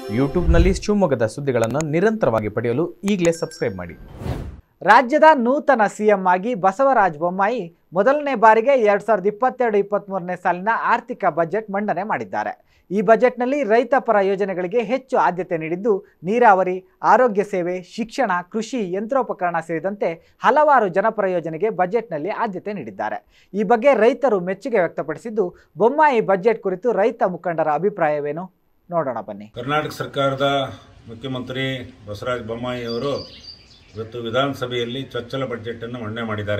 ಯೂಟ್ಯೂಬ್ನಲ್ಲಿ ಶಿವಮೊಗ್ಗದ ಸುದ್ದಿಗಳನ್ನು ನಿರಂತರವಾಗಿ ಪಡೆಯಲು ಈಗಲೇ ಸಬ್ಸ್ಕ್ರೈಬ್ ಮಾಡಿ ರಾಜ್ಯದ ನೂತನ ಸಿಎಂ ಆಗಿ ಬಸವರಾಜ ಬೊಮ್ಮಾಯಿ ಮೊದಲನೇ ಬಾರಿಗೆ ಎರಡ್ ಸಾವಿರದ ಇಪ್ಪತ್ತೆರಡು ಇಪ್ಪತ್ತ್ಮೂರನೇ ಸಾಲಿನ ಆರ್ಥಿಕ ಬಜೆಟ್ ಮಂಡನೆ ಮಾಡಿದ್ದಾರೆ ಈ ಬಜೆಟ್ನಲ್ಲಿ ರೈತ ಪರ ಯೋಜನೆಗಳಿಗೆ ಹೆಚ್ಚು ಆದ್ಯತೆ ನೀಡಿದ್ದು ನೀರಾವರಿ ಆರೋಗ್ಯ ಸೇವೆ ಶಿಕ್ಷಣ ಕೃಷಿ ಯಂತ್ರೋಪಕರಣ ಸೇರಿದಂತೆ ಹಲವಾರು ಜನಪರ ಯೋಜನೆಗೆ ಬಜೆಟ್ನಲ್ಲಿ ಆದ್ಯತೆ ನೀಡಿದ್ದಾರೆ ಈ ಬಗ್ಗೆ ರೈತರು ಮೆಚ್ಚುಗೆ ವ್ಯಕ್ತಪಡಿಸಿದ್ದು ಬೊಮ್ಮಾಯಿ ಬಜೆಟ್ ಕುರಿತು ರೈತ ಮುಖಂಡರ ಅಭಿಪ್ರಾಯವೇನು ನೋಡೋಣ ಬನ್ನಿ ಕರ್ನಾಟಕ ಸರ್ಕಾರದ ಮುಖ್ಯಮಂತ್ರಿ ಬಸವರಾಜ ಬೊಮ್ಮಾಯಿ ಅವರು ಇವತ್ತು ವಿಧಾನಸಭೆಯಲ್ಲಿ ಚೊಚ್ಚಲ ಬಜೆಟನ್ನು ಮಂಡನೆ ಮಾಡಿದ್ದಾರೆ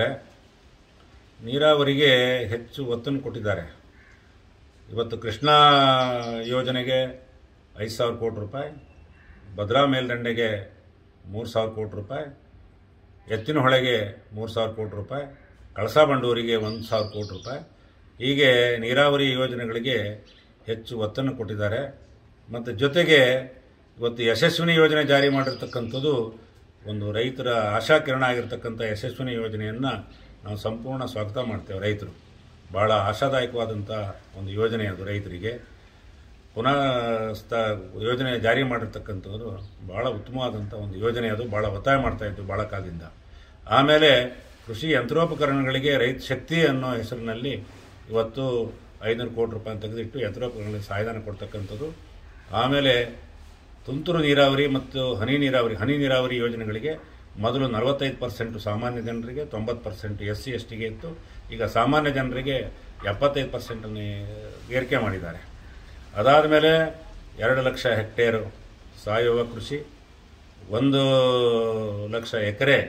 ನೀರಾವರಿಗೆ ಹೆಚ್ಚು ಒತ್ತನ್ನು ಕೊಟ್ಟಿದ್ದಾರೆ ಇವತ್ತು ಕೃಷ್ಣಾ ಯೋಜನೆಗೆ ಐದು ಸಾವಿರ ಕೋಟಿ ರೂಪಾಯಿ ಭದ್ರಾ ಮೇಲ್ದಂಡೆಗೆ ಮೂರು ಸಾವಿರ ಕೋಟಿ ರೂಪಾಯಿ ಎತ್ತಿನಹೊಳೆಗೆ ಮೂರು ಸಾವಿರ ಕೋಟಿ ರೂಪಾಯಿ ಕಳಸಾ ಬಂಡೂರಿಗೆ ಒಂದು ಸಾವಿರ ಕೋಟಿ ರೂಪಾಯಿ ಹೀಗೆ ನೀರಾವರಿ ಯೋಜನೆಗಳಿಗೆ ಹೆಚ್ಚು ಒತ್ತನ್ನು ಕೊಟ್ಟಿದ್ದಾರೆ ಮತ್ತು ಜೊತೆಗೆ ಇವತ್ತು ಯಶಸ್ವಿನಿ ಯೋಜನೆ ಜಾರಿ ಮಾಡಿರ್ತಕ್ಕಂಥದ್ದು ಒಂದು ರೈತರ ಆಶಾಕಿರಣ ಆಗಿರ್ತಕ್ಕಂಥ ಯಶಸ್ವಿನಿ ಯೋಜನೆಯನ್ನು ನಾವು ಸಂಪೂರ್ಣ ಸ್ವಾಗತ ಮಾಡ್ತೇವೆ ರೈತರು ಭಾಳ ಆಶಾದಾಯಕವಾದಂಥ ಒಂದು ಯೋಜನೆ ಅದು ರೈತರಿಗೆ ಪುನಃ ಸ್ಥ ಯೋಜನೆ ಜಾರಿ ಮಾಡಿರ್ತಕ್ಕಂಥದ್ದು ಭಾಳ ಉತ್ತಮವಾದಂಥ ಒಂದು ಯೋಜನೆ ಅದು ಭಾಳ ಒತ್ತಾಯ ಮಾಡ್ತಾ ಇದ್ದು ಭಾಳ ಕಾಲದಿಂದ ಆಮೇಲೆ ಕೃಷಿ ಯಂತ್ರೋಪಕರಣಗಳಿಗೆ ರೈತ ಶಕ್ತಿ ಅನ್ನೋ ಹೆಸರಿನಲ್ಲಿ ಇವತ್ತು ಐನೂರು ಕೋಟಿ ರೂಪಾಯಿ ತೆಗೆದಿಟ್ಟು ಯಂತ್ರೋಪಕರಣಗಳಿಗೆ ಸಹಾಯಧನ ಕೊಡ್ತಕ್ಕಂಥದ್ದು ಆಮೇಲೆ ತುಂತುರು ನೀರಾವರಿ ಮತ್ತು ಹನಿ ನೀರಾವರಿ ಹನಿ ನೀರಾವರಿ ಯೋಜನೆಗಳಿಗೆ ಮೊದಲು ನಲವತ್ತೈದು ಪರ್ಸೆಂಟು ಸಾಮಾನ್ಯ ಜನರಿಗೆ ತೊಂಬತ್ತು ಪರ್ಸೆಂಟ್ ಎಸ್ ಸಿ ಎಸ್ ಟಿಗೆ ಇತ್ತು ಈಗ ಸಾಮಾನ್ಯ ಜನರಿಗೆ ಎಪ್ಪತ್ತೈದು ಪರ್ಸೆಂಟನ್ನು ಏರಿಕೆ ಮಾಡಿದ್ದಾರೆ ಅದಾದ ಮೇಲೆ ಎರಡು ಲಕ್ಷ ಹೆಕ್ಟೇರು ಸಾವಯವ ಕೃಷಿ ಒಂದು ಲಕ್ಷ ಎಕರೆ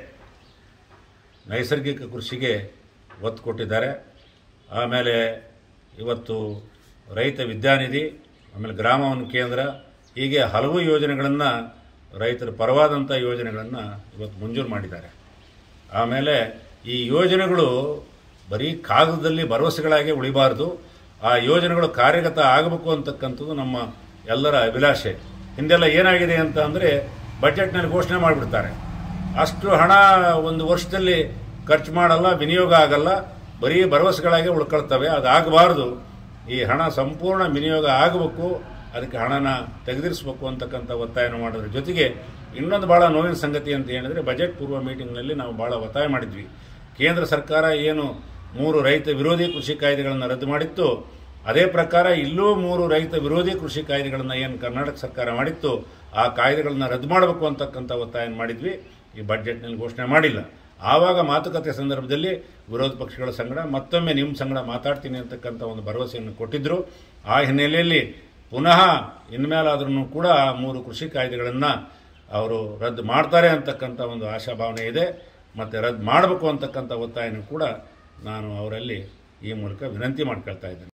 ನೈಸರ್ಗಿಕ ಕೃಷಿಗೆ ಒತ್ತು ಕೊಟ್ಟಿದ್ದಾರೆ ಆಮೇಲೆ ಇವತ್ತು ರೈತ ವಿದ್ಯಾನಿಧಿ ಆಮೇಲೆ ಗ್ರಾಮವನ್ ಕೇಂದ್ರ ಹೀಗೆ ಹಲವು ಯೋಜನೆಗಳನ್ನು ರೈತರ ಪರವಾದಂಥ ಯೋಜನೆಗಳನ್ನು ಇವತ್ತು ಮಂಜೂರು ಮಾಡಿದ್ದಾರೆ ಆಮೇಲೆ ಈ ಯೋಜನೆಗಳು ಬರೀ ಕಾಗದದಲ್ಲಿ ಭರವಸೆಗಳಾಗಿ ಉಳಿಬಾರ್ದು ಆ ಯೋಜನೆಗಳು ಕಾರ್ಯಗತ ಆಗಬೇಕು ಅಂತಕ್ಕಂಥದ್ದು ನಮ್ಮ ಎಲ್ಲರ ಅಭಿಲಾಷೆ ಹಿಂದೆಲ್ಲ ಏನಾಗಿದೆ ಅಂತ ಅಂದರೆ ಬಜೆಟ್ನಲ್ಲಿ ಘೋಷಣೆ ಮಾಡಿಬಿಡ್ತಾರೆ ಅಷ್ಟು ಹಣ ಒಂದು ವರ್ಷದಲ್ಲಿ ಖರ್ಚು ಮಾಡಲ್ಲ ವಿನಿಯೋಗ ಆಗಲ್ಲ ಬರೀ ಭರವಸೆಗಳಾಗಿ ಉಳ್ಕೊಳ್ತವೆ ಅದಾಗಬಾರ್ದು ಈ ಹಣ ಸಂಪೂರ್ಣ ವಿನಿಯೋಗ ಆಗಬೇಕು ಅದಕ್ಕೆ ಹಣನ ತೆಗೆದಿರಿಸಬೇಕು ಅಂತಕ್ಕಂಥ ಒತ್ತಾಯನ ಮಾಡೋದ್ರ ಜೊತೆಗೆ ಇನ್ನೊಂದು ಭಾಳ ನೋವಿನ ಸಂಗತಿ ಅಂತ ಹೇಳಿದ್ರೆ ಬಜೆಟ್ ಪೂರ್ವ ಮೀಟಿಂಗ್ನಲ್ಲಿ ನಾವು ಭಾಳ ಒತ್ತಾಯ ಮಾಡಿದ್ವಿ ಕೇಂದ್ರ ಸರ್ಕಾರ ಏನು ಮೂರು ರೈತ ವಿರೋಧಿ ಕೃಷಿ ಕಾಯ್ದೆಗಳನ್ನು ರದ್ದು ಮಾಡಿತ್ತು ಅದೇ ಪ್ರಕಾರ ಇಲ್ಲೂ ಮೂರು ರೈತ ವಿರೋಧಿ ಕೃಷಿ ಕಾಯ್ದೆಗಳನ್ನು ಏನು ಕರ್ನಾಟಕ ಸರ್ಕಾರ ಮಾಡಿತ್ತು ಆ ಕಾಯ್ದೆಗಳನ್ನು ರದ್ದು ಮಾಡಬೇಕು ಅಂತಕ್ಕಂಥ ಒತ್ತಾಯ ಮಾಡಿದ್ವಿ ಈ ಬಜೆಟ್ನಲ್ಲಿ ಘೋಷಣೆ ಮಾಡಿಲ್ಲ ಆವಾಗ ಮಾತುಕತೆ ಸಂದರ್ಭದಲ್ಲಿ ವಿರೋಧ ಪಕ್ಷಗಳ ಸಂಗಡ ಮತ್ತೊಮ್ಮೆ ನಿಮ್ಮ ಸಂಗಡ ಮಾತಾಡ್ತೀನಿ ಅಂತಕ್ಕಂಥ ಒಂದು ಭರವಸೆಯನ್ನು ಕೊಟ್ಟಿದ್ದರು ಆ ಹಿನ್ನೆಲೆಯಲ್ಲಿ ಪುನಃ ಇನ್ಮೇಲಾದ್ರೂ ಕೂಡ ಆ ಮೂರು ಕೃಷಿ ಕಾಯ್ದೆಗಳನ್ನು ಅವರು ರದ್ದು ಮಾಡ್ತಾರೆ ಅಂತಕ್ಕಂಥ ಒಂದು ಆಶಾಭಾವನೆ ಇದೆ ಮತ್ತು ರದ್ದು ಮಾಡಬೇಕು ಅಂತಕ್ಕಂಥ ಒತ್ತಾಯನೂ ಕೂಡ ನಾನು ಅವರಲ್ಲಿ ಈ ಮೂಲಕ ವಿನಂತಿ ಮಾಡ್ಕೊಳ್ತಾ ಇದ್ದೇನೆ